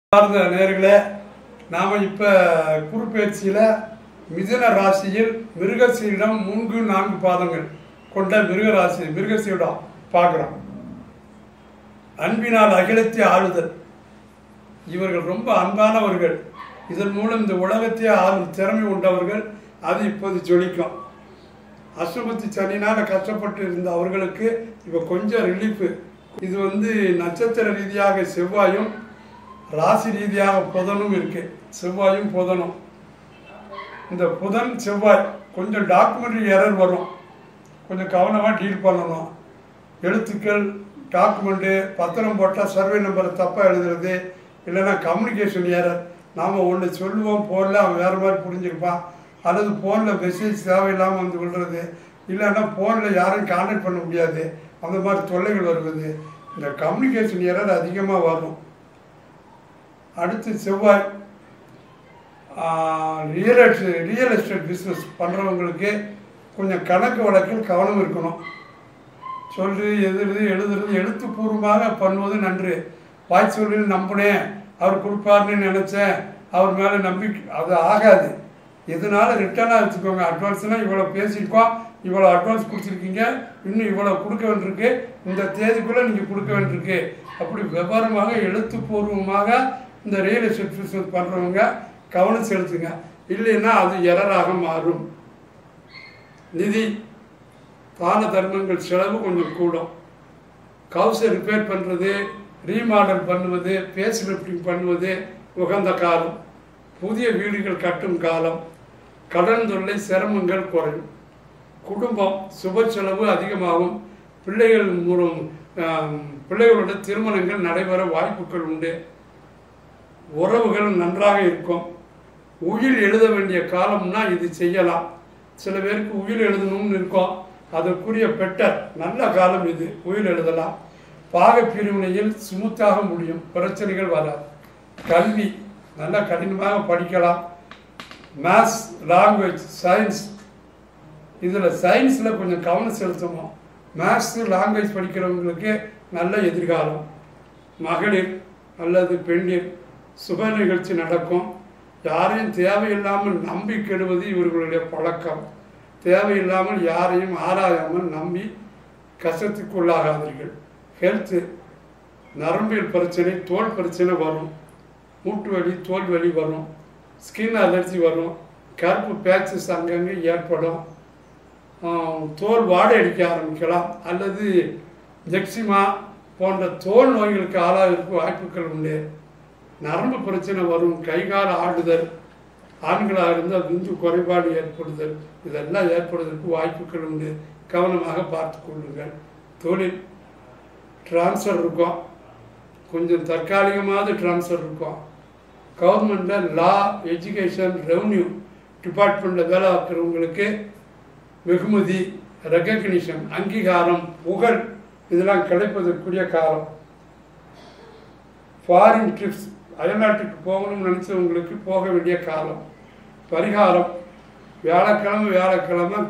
சார்ந்த நேர்களே நாம் இப்போ குறுப்பெயர்ச்சியில் மிதுன ராசியில் மிருகசீடம் மூன்று நான்கு பாதங்கள் கொண்ட மிருக ராசி மிருகசீடம் பார்க்குறோம் அன்பினால் அகிலத்தை ஆளுதல் இவர்கள் ரொம்ப அன்பானவர்கள் இதன் மூலம் இந்த உலகத்தை ஆளும் திறமை கொண்டவர்கள் அது இப்போது ஜொலிக்கும் அசுபத்தி சனினால கஷ்டப்பட்டு இருந்த அவர்களுக்கு இப்போ கொஞ்சம் ரிலீஃபு இது வந்து நட்சத்திர ரீதியாக செவ்வாயும் ராசி ரீதியாக புதனும் இருக்கு செவ்வாயும் புதனும் இந்த புதன் செவ்வாய் கொஞ்சம் டாக்குமெண்ட்ரி எரர் வரும் கொஞ்சம் கவனமாக டீல் பண்ணணும் எழுத்துக்கள் டாக்குமெண்ட்டு பத்திரம் போட்டால் சர்வே நம்பரை தப்பாக எழுதுறது இல்லைன்னா கம்யூனிகேஷன் எரர் நாம் ஒன்று சொல்லுவோம் ஃபோனில் அவன் வேறு மாதிரி புரிஞ்சுருப்பான் அல்லது ஃபோனில் மெசேஜ் தேவையில்லாமல் வந்து விடுறது இல்லைன்னா ஃபோனில் யாரையும் கான்டாக்ட் பண்ண முடியாது அந்த மாதிரி தொல்லைகள் வருவது இந்த கம்யூனிகேஷன் எரர் அதிகமாக வரும் அடுத்து செவ்வாய் real estate real estate business பண்ணுறவங்களுக்கு கொஞ்சம் கணக்கு வழக்கில் கவனம் இருக்கணும் சொல்லு எதிர்து எழுதுறது எழுத்துப்பூர்வமாக பண்ணுவது நன்று வாய் சொல்லில் நம்பினேன் அவர் கொடுப்பாருன்னு நினச்சேன் அவர் மேலே நம்பிக்கை அது ஆகாது எதனால ரிட்டர்னாக வச்சுக்கோங்க அட்வான்ஸ்னால் இவ்வளோ பேசியிருக்கோம் இவ்வளோ அட்வான்ஸ் கொடுத்துருக்கீங்க இன்னும் இவ்வளோ கொடுக்க வேண்டியிருக்கு இந்த தேதிக்குள்ளே நீங்கள் கொடுக்க வேண்டியிருக்கு அப்படி விவரமாக எழுத்துப்பூர்வமாக இந்த ரியல் எஸ்டேட் பிஸ்னஸ் பண்ணுறவங்க கவனம் செலுத்துங்க இல்லைன்னா அது எரராக மாறும் நிதி தான தர்மங்கள் செலவு கொஞ்சம் கூடும் கவுசை ரிப்பேர் பண்ணுறது ரீமாடல் பண்ணுவது பேஸ் லிஃப்டிங் பண்ணுவது உகந்த காலம் புதிய வீடுகள் கட்டும் காலம் கடன் தொல்லை சிரமங்கள் குறையும் குடும்பம் சுப செலவு அதிகமாகும் பிள்ளைகள் மூலம் ஆம், பிள்ளைகளோட திருமணங்கள் நடைபெற வாய்ப்புகள் உண்டு உறவுகள் நன்றாக இருக்கும் உயில் எழுத வேண்டிய காலம்னா இது செய்யலாம் சில பேருக்கு உயில் எழுதணும்னு இருக்கும் அதற்குரிய பெட்டர் நல்ல காலம் இது உயில் எழுதலாம் பாக பிரிவினையில் சுமுத்தாக முடியும் பிரச்சனைகள் வராது கல்வி நல்லா கடினமாக படிக்கலாம் மேத்ஸ் லாங்குவேஜ் சயின்ஸ் இதில் சயின்ஸில் கொஞ்சம் கவனம் செலுத்தணும் மேத்ஸு லாங்குவேஜ் படிக்கிறவங்களுக்கு நல்ல எதிர்காலம் மகளிர் அல்லது பெண்ணிர் சுப நிகழ்ச்சி நடக்கும் யாரையும் தேவையில்லாமல் நம்பி கெடுவது இவர்களுடைய பழக்கம் தேவையில்லாமல் யாரையும் ஆராயாமல் நம்பி கஷ்டத்துக்குள்ளாகாதீர்கள் ஹெல்த்து நரம்பியல் பிரச்சனை தோல் பிரச்சனை வரும் மூட்டு வலி தோல் வலி வரும் ஸ்கின் அலர்ஜி வரும் கருப்பு பேச்சஸ் அங்கங்கே ஏற்படும் ஆஹ், தோல் வாடை அடிக்க ஆரம்பிக்கலாம் அல்லது ஜெக்சிமா போன்ற தோல் நோய்களுக்கு ஆளாகிறதுக்கு வாய்ப்புகள் உண்டு நரம்பு பிரச்சனை வரும் கை கால் ஆடுதல் ஆண்களாக இருந்தால் விந்து குறைபாடு ஏற்படுதல் இதெல்லாம் ஏற்படுவதற்கு வாய்ப்புகள் உண்டு கவனமாக பார்த்து கொள்ளுங்கள் தொழில் ட்ரான்ஸ்ஃபர் இருக்கும் கொஞ்சம் தற்காலிகமாவது ட்ரான்ஸ்ஃபர் இருக்கும் கவர்மெண்ட்டில் லா எஜுகேஷன் ரெவன்யூ டிபார்ட்மெண்ட்டில் வேலை பார்க்குறவங்களுக்கு வெகுமதி ரெக்கக்னிஷன் அங்கீகாரம் புகழ் இதெல்லாம் கிடைப்பதற்குரிய காலம் ஃபாரின் ட்ரிப்ஸ் அயல்நாட்டுக்கு போகணும்னு நினச்சவங்களுக்கு போக வேண்டிய காலம் பரிகாரம் வியாழக்கிழமை வியாழக்கிழமை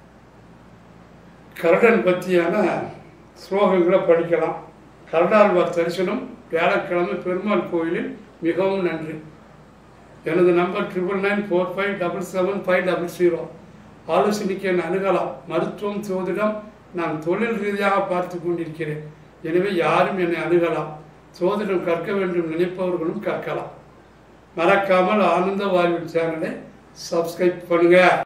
கருடன் பற்றியான ஸ்லோகங்களை படிக்கலாம் கருடாழ்வார் தரிசனம் வியாழக்கிழமை பெருமாள் கோயிலில் மிகவும் நன்றி எனது number triple nine four five double seven five double zero ஆலோசனைக்கு என்னை அணுகலாம் மருத்துவம் சோதிடம் நான் தொழில் ரீதியாக பார்த்து கொண்டிருக்கிறேன் எனவே யாரும் என்னை அணுகலாம் சோதிடம் கற்க வேண்டும் நினைப்பவர்களும் கற்கலாம் மறக்காமல் ஆனந்த வாழ்வு சேனலை சப்ஸ்கிரைப் பண்ணுங்க